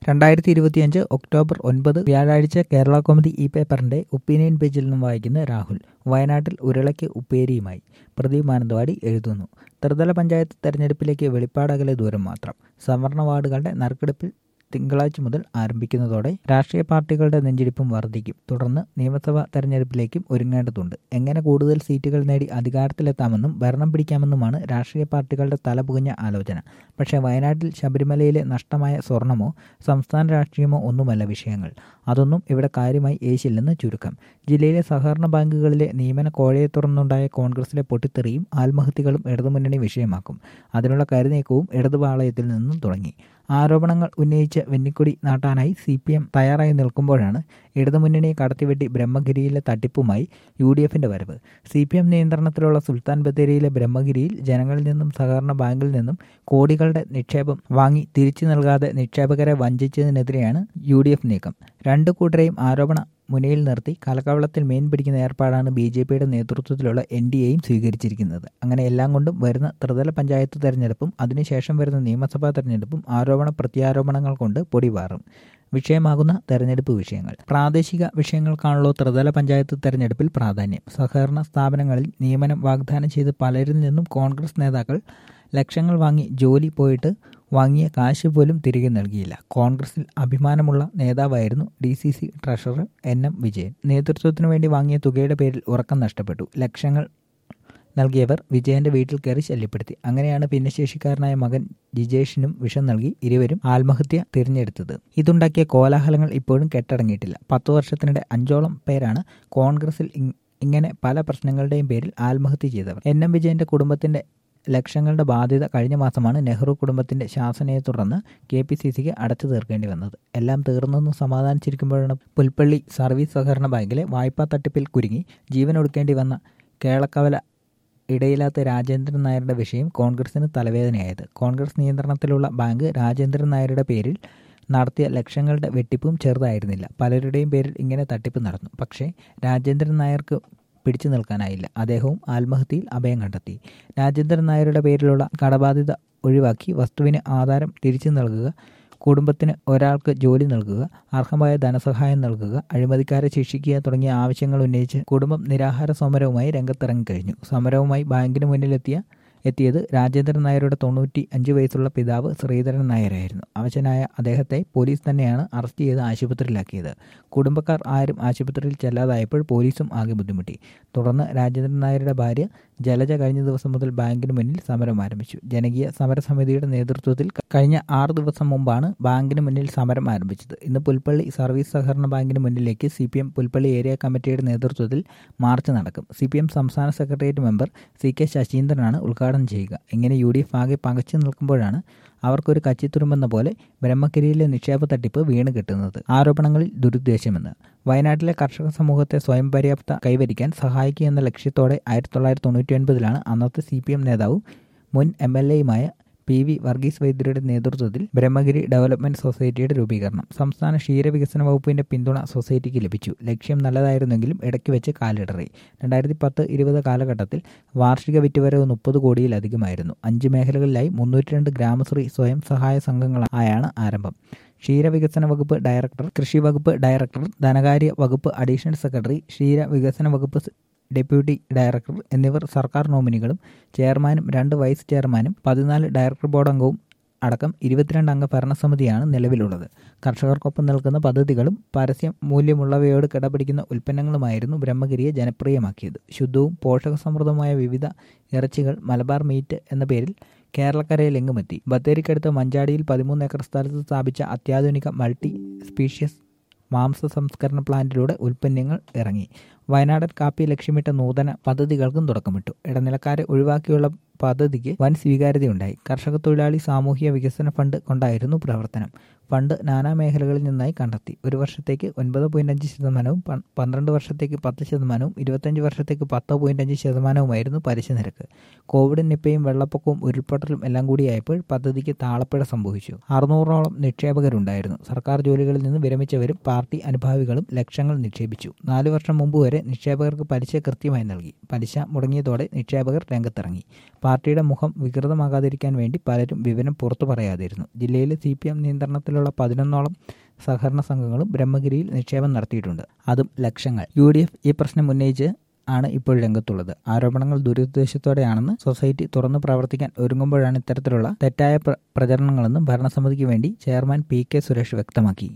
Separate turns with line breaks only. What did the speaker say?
രണ്ടായിരത്തി ഇരുപത്തിയഞ്ച് ഒക്ടോബർ ഒൻപത് വ്യാഴാഴ്ച കേരള കോമഡി ഈ പേപ്പറിന്റെ ഒപ്പീനിയൻ പേജിൽ നിന്നും വായിക്കുന്ന രാഹുൽ വയനാട്ടിൽ ഉരുളയ്ക്ക് ഉപ്പേരിയുമായി പ്രദീപ് മാനന്തവാടി എഴുതുന്നു ത്രിതല പഞ്ചായത്ത് തെരഞ്ഞെടുപ്പിലേക്ക് വെളിപ്പാടകലെ ദൂരം മാത്രം സംവരണ വാർഡുകളുടെ നറുക്കെടുപ്പിൽ തിങ്കളാഴ്ച മുതൽ ആരംഭിക്കുന്നതോടെ രാഷ്ട്രീയ പാർട്ടികളുടെ നെഞ്ചിടിപ്പും വർദ്ധിക്കും തുടർന്ന് നിയമസഭാ തെരഞ്ഞെടുപ്പിലേക്കും ഒരുങ്ങേണ്ടതുണ്ട് എങ്ങനെ കൂടുതൽ സീറ്റുകൾ നേടി അധികാരത്തിലെത്താമെന്നും ഭരണം പിടിക്കാമെന്നുമാണ് രാഷ്ട്രീയ പാർട്ടികളുടെ തലപുകഞ്ഞ ആലോചന പക്ഷേ വയനാട്ടിൽ ശബരിമലയിലെ നഷ്ടമായ സ്വർണമോ സംസ്ഥാന രാഷ്ട്രീയമോ ഒന്നുമല്ല വിഷയങ്ങൾ അതൊന്നും ഇവിടെ കാര്യമായി ഏശില്ലെന്ന് ചുരുക്കം ജില്ലയിലെ സഹകരണ ബാങ്കുകളിലെ നിയമന കോഴയെ തുടർന്നുണ്ടായ കോൺഗ്രസിലെ പൊട്ടിത്തെറിയും ആത്മഹത്യകളും ഇടതുമുന്നണി വിഷയമാക്കും അതിനുള്ള കരുനീക്കവും ഇടതുപാളയത്തിൽ നിന്നും തുടങ്ങി ആരോപണങ്ങൾ ഉന്നയിച്ച് വെന്നിക്കൊടി നാട്ടാനായി സി പി എം തയ്യാറായി നിൽക്കുമ്പോഴാണ് ഇടതുമുന്നണിയെ കടത്തിവെട്ടി ബ്രഹ്മഗിരിയിലെ തട്ടിപ്പുമായി യു ഡി എഫിന്റെ വരവ് സി പി എം നിയന്ത്രണത്തിലുള്ള സുൽത്താൻ ബത്തേരിയിലെ ബ്രഹ്മഗിരിയിൽ ജനങ്ങളിൽ നിന്നും സഹകരണ ബാങ്കിൽ നിന്നും കോടികളുടെ നിക്ഷേപം വാങ്ങി തിരിച്ചു നൽകാതെ നിക്ഷേപകരെ വഞ്ചിച്ചതിനെതിരെയാണ് യു ഡി എഫ് നീക്കം രണ്ടു കൂട്ടരെയും ആരോപണ മുനയിൽ നിർത്തി കലക്കവളത്തിൽ മീൻ പിടിക്കുന്ന ഏർപ്പാടാണ് ബി ജെ പിയുടെ നേതൃത്വത്തിലുള്ള എൻ ഡി എയും സ്വീകരിച്ചിരിക്കുന്നത് അങ്ങനെ എല്ലാം കൊണ്ടും വരുന്ന ത്രിതല പഞ്ചായത്ത് തെരഞ്ഞെടുപ്പും അതിനുശേഷം വരുന്ന നിയമസഭാ തെരഞ്ഞെടുപ്പും ആരോപണ പ്രത്യാരോപണങ്ങൾ കൊണ്ട് പൊടിപാറും വിഷയമാകുന്ന തെരഞ്ഞെടുപ്പ് വിഷയങ്ങൾ പ്രാദേശിക വിഷയങ്ങൾക്കാണല്ലോ ത്രിതല പഞ്ചായത്ത് തെരഞ്ഞെടുപ്പിൽ പ്രാധാന്യം സഹകരണ സ്ഥാപനങ്ങളിൽ നിയമനം വാഗ്ദാനം ചെയ്ത് പലരിൽ നിന്നും കോൺഗ്രസ് നേതാക്കൾ ലക്ഷങ്ങൾ വാങ്ങി ജോലി പോയിട്ട് വാങ്ങിയ കാശ് പോലും തിരികെ നൽകിയില്ല കോൺഗ്രസിൽ അഭിമാനമുള്ള നേതാവായിരുന്നു D C C treasurer N M Vijayan നേതൃത്വത്തിനു വേണ്ടി വാങ്ങിയ തുകയുടെ പേരിൽ ഉറക്കം നഷ്ടപ്പെട്ടു ലക്ഷങ്ങൾ നൽകിയവർ വിജയന്റെ വീട്ടിൽ കയറി ശല്യപ്പെടുത്തി അങ്ങനെയാണ് ഭിന്നശേഷിക്കാരനായ മകൻ ജിജേഷിനും വിഷം നൽകി ഇരുവരും ആത്മഹത്യ തിരഞ്ഞെടുത്തത് ഇതുണ്ടാക്കിയ കോലാഹലങ്ങൾ ഇപ്പോഴും കെട്ടടങ്ങിയിട്ടില്ല പത്തു വർഷത്തിനിടെ അഞ്ചോളം പേരാണ് കോൺഗ്രസിൽ ഇങ്ങനെ പല പ്രശ്നങ്ങളുടെയും പേരിൽ ആത്മഹത്യ ചെയ്തവർ എൻ എം വിജയന്റെ കുടുംബത്തിന്റെ ലക്ഷങ്ങളുടെ ബാധ്യത കഴിഞ്ഞ മാസമാണ് നെഹ്റു കുടുംബത്തിന്റെ ശാസനയെ തുടർന്ന് കെ പി സി സിക്ക് അടച്ചു തീർക്കേണ്ടി വന്നത് എല്ലാം തീർന്നെന്ന് സമാധാനിച്ചിരിക്കുമ്പോഴാണ് പുൽപ്പള്ളി സർവീസ് സഹകരണ ബാങ്കിലെ വായ്പാ തട്ടിപ്പിൽ കുരുങ്ങി ജീവൻ ഒടുക്കേണ്ടി വന്ന കേളക്കവല ഇടയില്ലാത്ത രാജേന്ദ്രൻ നായരുടെ വിഷയം കോൺഗ്രസിന് തലവേദനയായത് കോൺഗ്രസ് നിയന്ത്രണത്തിലുള്ള ബാങ്ക് രാജേന്ദ്രൻ നായരുടെ പേരിൽ നടത്തിയ ലക്ഷങ്ങളുടെ വെട്ടിപ്പും ചെറുതായിരുന്നില്ല പലരുടെയും പേരിൽ ഇങ്ങനെ തട്ടിപ്പ് നടന്നു പക്ഷേ രാജേന്ദ്രൻ നായർക്ക് പിടിച്ചു നിൽക്കാനായില്ല അദ്ദേഹവും ആത്മഹത്യയിൽ അഭയം കണ്ടെത്തി രാജേന്ദ്രൻ നായരുടെ പേരിലുള്ള കടബാധ്യത ഒഴിവാക്കി വസ്തുവിന് ആധാരം തിരിച്ചു നൽകുക കുടുംബത്തിന് ഒരാൾക്ക് ജോലി നൽകുക അർഹമായ ധനസഹായം നൽകുക അഴിമതിക്കാരെ ശിക്ഷിക്കുക തുടങ്ങിയ ആവശ്യങ്ങൾ ഉന്നയിച്ച് കുടുംബം നിരാഹാര സമരവുമായി രംഗത്തിറങ്ങിക്കഴിഞ്ഞു സമരവുമായി ബാങ്കിന് മുന്നിലെത്തിയ എത്തിയത് രാജേന്ദ്രൻ നായരുടെ തൊണ്ണൂറ്റി അഞ്ച് വയസ്സുള്ള പിതാവ് ശ്രീധരൻ നായരായിരുന്നു അവശനായ അദ്ദേഹത്തെ പോലീസ് തന്നെയാണ് അറസ്റ്റ് ചെയ്ത് ആശുപത്രിയിലാക്കിയത് കുടുംബക്കാർ ആരും ആശുപത്രിയിൽ ചെല്ലാതായപ്പോൾ പോലീസും ആകെ ബുദ്ധിമുട്ടി തുടർന്ന് രാജേന്ദ്രൻ നായരുടെ ഭാര്യ ജലജ കഴിഞ്ഞ ദിവസം മുതൽ ബാങ്കിന് മുന്നിൽ സമരം ആരംഭിച്ചു ജനകീയ സമരസമിതിയുടെ നേതൃത്വത്തിൽ കഴിഞ്ഞ ആറ് ദിവസം മുമ്പാണ് ബാങ്കിന് മുന്നിൽ സമരം ആരംഭിച്ചത് ഇന്ന് പുൽപ്പള്ളി സർവീസ് സഹകരണ ബാങ്കിന് മുന്നിലേക്ക് C P M Pulpally area കമ്മിറ്റിയുടെ നേതൃത്വത്തിൽ മാർച്ച് നടക്കും സി പി എം സംസ്ഥാന സെക്രട്ടേറിയറ്റ് മെമ്പർ സി കെ ശശീന്ദ്രനാണ് ഉദ്ഘാടനം ചെയ്യുക ഇങ്ങനെ യു ഡി എഫ് ആകെ പകച്ചു നിൽക്കുമ്പോഴാണ് അവർക്കൊരു കച്ചിത്തുരുമ്പെന്ന പോലെ ബ്രഹ്മഗിരിയിലെ നിക്ഷേപ തട്ടിപ്പ് വീണ് കിട്ടുന്നത് ആരോപണങ്ങളിൽ ദുരുദ്ദേശമെന്ന് വയനാട്ടിലെ കർഷക സമൂഹത്തെ സ്വയം പര്യാപ്ത കൈവരിക്കാൻ സഹായിക്കുക എന്ന ലക്ഷ്യത്തോടെ ആയിരത്തി തൊള്ളായിരത്തി തൊണ്ണൂറ്റി ഒൻപതിലാണ് അന്നത്തെ സി പി എം നേതാവും മുൻ എം എൽ എയുമായ പി വി വർഗീസ് വൈദ്യരുടെ നേതൃത്വത്തിൽ ബ്രഹ്മഗിരി ഡെവലപ്മെന്റ് സൊസൈറ്റിയുടെ രൂപീകരണം സംസ്ഥാന ക്ഷീരവികസന വകുപ്പിന്റെ പിന്തുണ സൊസൈറ്റിക്ക് ലഭിച്ചു ലക്ഷ്യം നല്ലതായിരുന്നെങ്കിലും ഇടയ്ക്ക് വെച്ച് കാലിടറി രണ്ടായിരത്തി പത്ത് ഇരുപത് കാലഘട്ടത്തിൽ വാർഷിക വിറ്റുവരവ് മുപ്പത് കോടിയിലധികമായിരുന്നു അഞ്ച് മേഖലകളിലായി മുന്നൂറ്റി രണ്ട് ഗ്രാമശ്രീ സ്വയം സഹായ സംഘങ്ങളായാണ് ആരംഭം ക്ഷീരവികസന വകുപ്പ് ഡയറക്ടർ കൃഷി വകുപ്പ് ഡയറക്ടർ ധനകാര്യ വകുപ്പ് അഡീഷണൽ സെക്രട്ടറി ക്ഷീരവികസന വകുപ്പ് ഡെപ്യൂട്ടി ഡയറക്ടർ എന്നിവർ സർക്കാർ നോമിനികളും ചെയർമാനും രണ്ട് വൈസ് ചെയർമാനും പതിനാല് ഡയറക്ടർ ബോർഡ് അംഗവും അടക്കം ഇരുപത്തിരണ്ട് അംഗ ഭരണസമിതിയാണ് നിലവിലുള്ളത് കർഷകർക്കൊപ്പം നിൽക്കുന്ന പദ്ധതികളും പരസ്യ മൂല്യമുള്ളവയോട് കിടപിടിക്കുന്ന ഉൽപ്പന്നങ്ങളുമായിരുന്നു ബ്രഹ്മഗിരിയെ ജനപ്രിയമാക്കിയത് ശുദ്ധവും പോഷകസമൃദ്ധമായ വിവിധ ഇറച്ചികൾ മലബാർ മീറ്റ് എന്ന പേരിൽ കേരളക്കരയിൽ എങ്ങുമെത്തി ബത്തേരിക്കടുത്ത് മഞ്ചാടിയിൽ പതിമൂന്ന് ഏക്കർ സ്ഥലത്ത് സ്ഥാപിച്ച അത്യാധുനിക മൾട്ടി സ്പീഷ്യസ് മാംസ സംസ്കരണ പ്ലാന്റിലൂടെ ഉൽപ്പന്നങ്ങൾ ഇറങ്ങി വയനാടൻ കാപ്പി ലക്ഷ്യമിട്ട നൂതന പദ്ധതികൾക്കും തുടക്കമിട്ടു ഇടനിലക്കാരെ ഒഴിവാക്കിയുള്ള പദ്ധതിക്ക് വൻ സ്വീകാര്യതയുണ്ടായി കർഷക തൊഴിലാളി സാമൂഹിക വികസന ഫണ്ട് കൊണ്ടായിരുന്നു പ്രവർത്തനം ഫണ്ട് നാനാ മേഖലകളിൽ നിന്നായി കണ്ടെത്തി ഒരു വർഷത്തേക്ക് ഒൻപത് പോയിന്റ് അഞ്ച് ശതമാനവും പന്ത്രണ്ട് വർഷത്തേക്ക് പത്ത് ശതമാനവും ഇരുപത്തഞ്ച് വർഷത്തേക്ക് പത്ത് പോയിന്റ് അഞ്ച് ശതമാനവുമായിരുന്നു പലിശ നിരക്ക് കോവിഡ് നിപ്പയും വെള്ളപ്പൊക്കവും ഉരുൾപൊട്ടലും എല്ലാം കൂടിയായപ്പോൾ പദ്ധതിക്ക് താളപ്പിഴ സംഭവിച്ചു അറുന്നൂറോളം നിക്ഷേപകരുണ്ടായിരുന്നു സർക്കാർ ജോലികളിൽ നിന്ന് വിരമിച്ചവരും പാർട്ടി അനുഭാവികളും ലക്ഷങ്ങൾ നിക്ഷേപിച്ചു നാലു വർഷം മുമ്പ് വരെ നിക്ഷേപകർക്ക് പലിശ കൃത്യമായി നൽകി പലിശ മുടങ്ങിയതോടെ നിക്ഷേപകർ രംഗത്തിറങ്ങി പാർട്ടിയുടെ മുഖം വികൃതമാകാതിരിക്കാൻ വേണ്ടി പലരും വിവരം പുറത്തു പറയാതിരുന്നു ജില്ലയിലെ സി പി എം നിയന്ത്രണത്തിലുള്ള തരത്തിലുള്ള പതിനൊന്നോളം സഹകരണ സംഘങ്ങളും ബ്രഹ്മഗിരിയിൽ നിക്ഷേപം നടത്തിയിട്ടുണ്ട് അതും ലക്ഷങ്ങൾ യു ഡി എഫ് ഈ പ്രശ്നം ഉന്നയിച്ച് ആണ് ഇപ്പോൾ രംഗത്തുള്ളത് ആരോപണങ്ങൾ ദുരുദ്ദേശത്തോടെയാണെന്ന് സൊസൈറ്റി തുറന്നു പ്രവർത്തിക്കാൻ ഒരുങ്ങുമ്പോഴാണ് ഇത്തരത്തിലുള്ള തെറ്റായ പ്രചരണങ്ങളെന്നും ഭരണസമിതിക്ക് വേണ്ടി ചെയർമാൻ പി കെ സുരേഷ് വ്യക്തമാക്കി